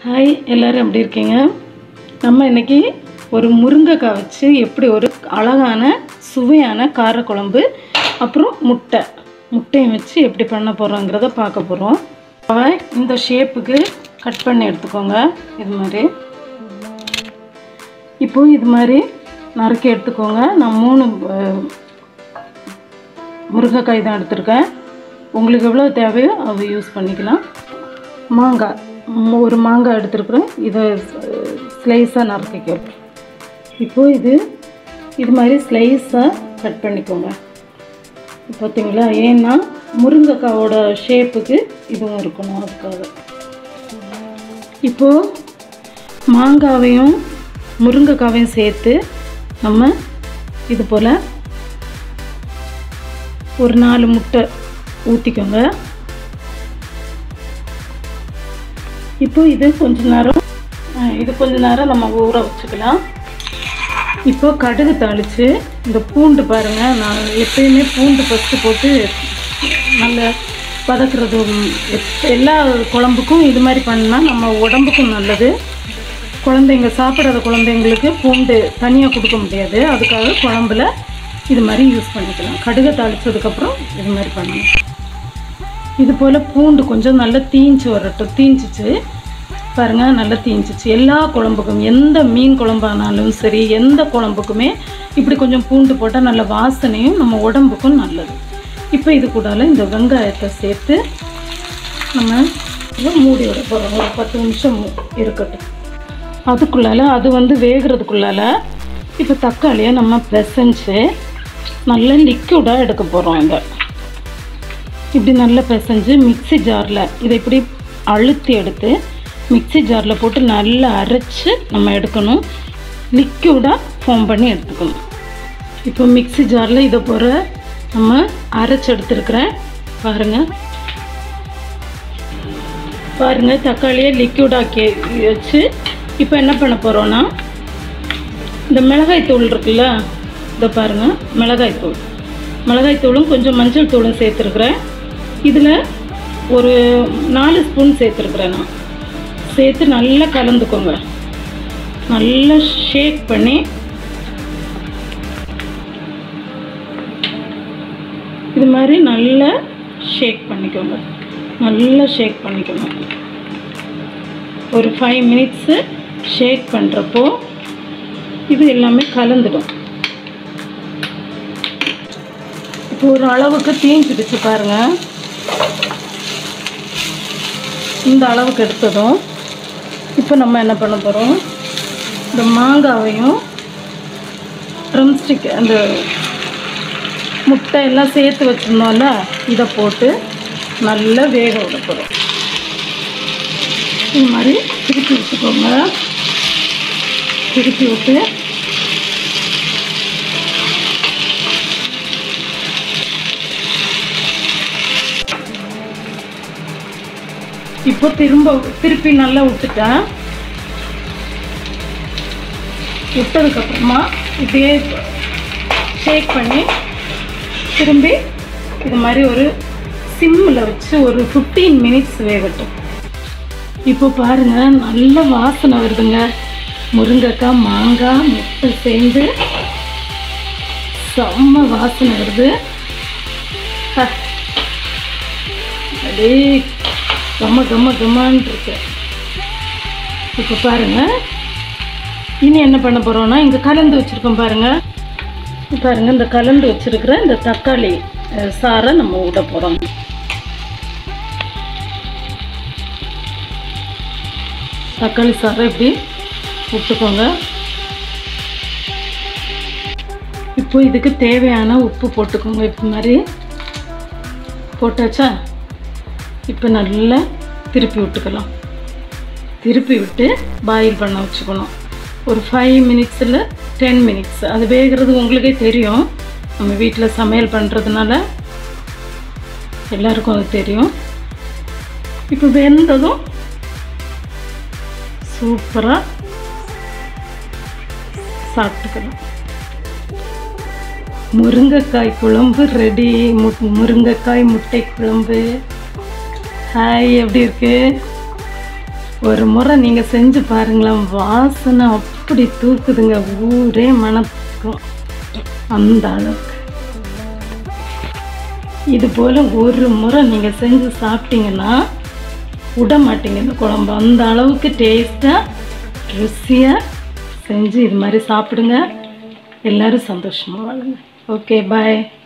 Hi எல்லோரும் எப்படி இருக்கீங்க நம்ம இன்னைக்கு ஒரு முருங்கைக்காய் வச்சு எப்படி ஒரு அழகான சுவையான காரக்குழம்பு அப்புறம் முட்டை முட்டையும் வச்சு எப்படி பண்ண போகிறோங்கிறத பார்க்க போகிறோம் இந்த ஷேப்புக்கு கட் பண்ணி எடுத்துக்கோங்க இது மாதிரி இப்போ இது மாதிரி நறுக்கி எடுத்துக்கோங்க நான் மூணு அஹ், முருங்கைக்காய் தான் எடுத்திருக்கேன் உங்களுக்கு எவ்வளோ தேவையோ அதை யூஸ் பண்ணிக்கலாம் மாங்காய் ம், ஒரு மாங்காய் எடுத்துருக்குறேன் இதை ஸ்லைஸாக நறுக்கிக்கோ இப்போது இது இது மாதிரி ஸ்லைஸாக கட் பண்ணிக்கோங்க பார்த்தீங்களா ஏன்னா முருங்கைக்காவோட ஷேப்புக்கு இதுவும் இருக்கணும் அதுக்காக இப்போது மாங்காவையும் முருங்கைக்காவையும் சேர்த்து நம்ம இது போல் ஒரு நாலு முட்டை ஊற்றிக்கோங்க இப்போ இது கொஞ்ச நேரம் அஹ், இது கொஞ்ச நேரம் நம்ம ஊற வச்சுக்கலாம் இப்போ கடுகு தாளித்து இந்த பூண்டு பாருங்கள் நான் எப்பயுமே பூண்டு ஃபஸ்ட்டு போட்டு நல்ல வதக்குறது உம், எப்- எல்லா குழம்புக்கும் இது மாதிரி பண்ணால் நம்ம உடம்புக்கும் நல்லது குழந்தைங்க சாப்பிடாத குழந்தைங்களுக்கு பூண்டு தனியாக கொடுக்க முடியாது அதுக்காக குழம்புல இது மாதிரி யூஸ் பண்ணிக்கலாம் கடுகை தாளித்ததுக்கப்புறம் இது மாதிரி பண்ணணும் இது போல் பூண்டு கொஞ்சம் நல்லா தீஞ்சு வரட்டும் தீஞ்சிச்சு பாருங்கள் நல்லா தீஞ்சிச்சு எல்லா குழம்புக்கும் எந்த மீன் குழம்பானாலும் சரி எந்த குழம்புக்குமே இப்படி கொஞ்சம் பூண்டு போட்டால் நல்ல வாசனையும் நம்ம உடம்புக்கும் நல்லது இப்போ இது கூடால இந்த வெங்காயத்தை சேர்த்து நம்ம இதை மூடி விட போகிறோம் ஒரு பத்து நிமிஷம் மூ- இருக்கட்டும் அதுக்குள்ளால அது வந்து வேகிறதுக்குள்ளால இப்போ தக்காளியை நம்ம பிசைஞ்சு நல்ல லிக்விடாக எடுக்க போகிறோம் இதை இப்படி நல்லா பிசைஞ்சு மிக்ஸி ஜாரில் இதை இப்படி அழுத்தி எடுத்து மிக்ஸி ஜாரில் போட்டு நல்லா அரைச்சி நம்ம எடுக்கணும் லிக்யூடாக ஃபார்ம் பண்ணி எடுத்துக்கணும் இப்போ மிக்ஸி ஜாரில் இதை போகிற நம்ம அரைச்சி எடுத்துருக்குறேன் பாருங்கள் பாருங்கள் தக்காளியை லிக்யூடாக்கி வச்சு இப்போ என்ன பண்ண போகிறோன்னா இந்த மிளகாய் தூள் இருக்குல்ல இதை பாருங்கள் மிளகாய் தூள் மிளகாய் தூளும் கொஞ்சம் மஞ்சள் தூளும் சேர்த்துருக்குறேன் இதில் ஒரு நாலு ஸ்பூன் சேர்த்துருக்குறேன் நான் சேர்த்து நல்லா கலந்துக்கோங்க நல்லா ஷேக் பண்ணி இது மாதிரி நல்லா ஷேக் பண்ணிக்கோங்க நல்லா ஷேக் பண்ணிக்கணும் ஒரு ஃபைவ் மினிட்ஸு ஷேக் பண்ணுறப்போ இது எல்லாமே கலந்துடும் இப்போ ஒரு அளவுக்கு தீஞ்சிடுச்சு பாருங்க இந்த அளவுக்கு எடுத்ததும் இப்போ நம்ம என்ன பண்ண போகிறோம் இந்த மாங்காவையும் ட்ரம்ஸ்டிக் அந்த முட்டை எல்லாம் சேர்த்து வச்சுருந்தோம்ல இதை போட்டு நல்லா வேக விட போகிறோம் இது மாதிரி திருப்பி விட்டுக்கோங்க திருப்பி விட்டு இப்போ திரும்ப திருப்பி நல்லா விட்டுட்டேன் விட்டதுக்கப்புறமா இப்படியே ஷேக் பண்ணி திரும்பி இது மாதிரி ஒரு சிம்மில் வச்சு ஒரு ஃபிஃப்டீன் மினிட்ஸ் வேகட்டும் இப்போ பாருங்க நல்ல வாசனை வருதுங்க முருங்கைக்காய் மாங்காய் முட்டை சேர்ந்து செம்ம வாசனை வருது ஹ. அப்படியே கம்ம கம்ம கம்மான் இருக்கு இப்போ பாருங்க இனி என்ன பண்ண போறோம்னா இங்க கலந்து வச்சிருக்கோம் பாருங்க பாருங்க இந்த கலந்து வச்சிருக்கிற இந்த தக்காளி அஹ், சாறை நம்ம விட போறோம் தக்காளி சாறை இப்படி விட்டுக்கோங்க இப்போ இதுக்கு தேவையான உப்பு போட்டுக்கோங்க இப்போ மாதிரி போட்டாச்சா இப்போ நல்லா திருப்பி விட்டுக்கலாம் திருப்பி விட்டு பாயில் பண்ண வச்சுக்கணும் ஒரு ஃபைவ் மினிட்ஸில் டென் மினிட்ஸ் அது வேகிறது உங்களுக்கே தெரியும் நம்ம வீட்டில் சமையல் பண்ணுறதுனால எல்லாருக்கும் அது தெரியும் இப்போ வெந்ததும் சூப்பராக சாப்பிட்டுக்கலாம் முருங்கைக்காய் குழம்பு ரெடி மு முருங்கைக்காய் முட்டை குழம்பு ஹாய் எப்படி இருக்கு ஒரு முறை நீங்கள் செஞ்சு பாருங்களேன் வாசனை அப்படி தூக்குதுங்க ஊரே மணக்கும் அந்த அளவுக்கு இது போல் ஒரு முறை நீங்கள் செஞ்சு சாப்பிட்டீங்கன்னா விட மாட்டீங்க இந்த குழம்பு அந்த அளவுக்கு டேஸ்ட்டாக ருசியாக செஞ்சு இது மாதிரி சாப்பிடுங்க எல்லோரும் சந்தோஷமாக வாழுங்க ஓகே பாய்